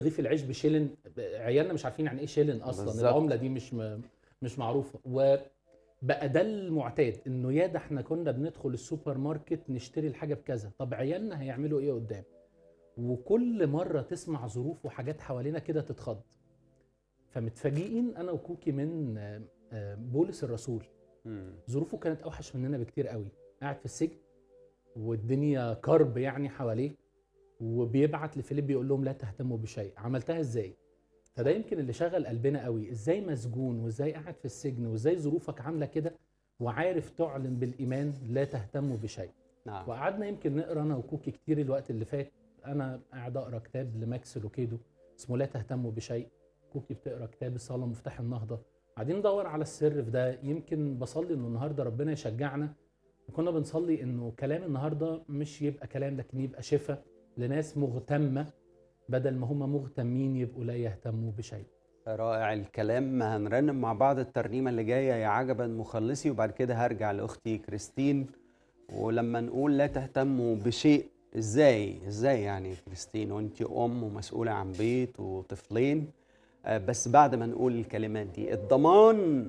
رغيف العيش بشيلن عيالنا مش عارفين يعني ايه شيلن اصلا بالظبط. العمله دي مش م... مش معروفه وبقى ده المعتاد انه يا ده احنا كنا بندخل السوبر ماركت نشتري الحاجه بكذا طب عيالنا هيعملوا ايه قدام وكل مره تسمع ظروف وحاجات حوالينا كده تتخض فمتفاجئين انا وكوكي من آه، آه، بولس الرسول مم. ظروفه كانت اوحش مننا بكتير قوي قاعد في السجن والدنيا كرب يعني حواليه وبيبعت لفيليب يقول لهم لا تهتموا بشيء عملتها ازاي فده يمكن اللي شغل قلبنا قوي ازاي مسجون وازاي قاعد في السجن وازاي ظروفك عامله كده وعارف تعلن بالايمان لا تهتموا بشيء نعم وقعدنا يمكن نقرا انا وكوكي كتير الوقت اللي فات انا قاعد اقرا كتاب لماكس لوكيدو اسمه لا تهتموا بشيء كوكي بتقرا كتاب الصلاه مفتاح النهضه قاعدين ندور على السر في ده يمكن بصلي انه النهارده ربنا يشجعنا وكنا بنصلي انه كلام النهارده مش يبقى كلام لكن يبقى شفاء لناس مغتمه بدل ما هم مغتمين يبقوا لا يهتموا بشيء رائع الكلام هنرنم مع بعض الترنيمة اللي جاية يا عجبا مخلصي وبعد كده هرجع لأختي كريستين ولما نقول لا تهتموا بشيء ازاي ازاي يعني كريستين وانت ام ومسؤولة عن بيت وطفلين آه، بس بعد ما نقول الكلمات دي الضمان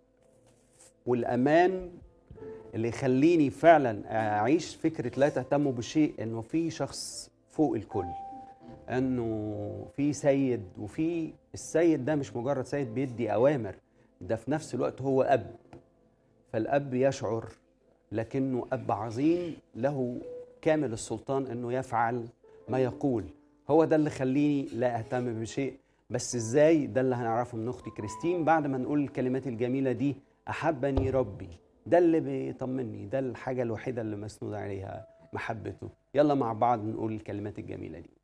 والأمان اللي يخليني فعلا أعيش فكرة لا تهتموا بشيء إنه في شخص فوق الكل انه في سيد وفي السيد ده مش مجرد سيد بيدي اوامر ده في نفس الوقت هو اب فالاب يشعر لكنه اب عظيم له كامل السلطان انه يفعل ما يقول هو ده اللي خليني لا اهتم بشيء بس ازاي ده اللي هنعرفه من اختي كريستين بعد ما نقول الكلمات الجميله دي احبني ربي ده اللي بيطمني ده الحاجه الوحيده اللي مسنود عليها محبته يلا مع بعض نقول الكلمات الجميله دي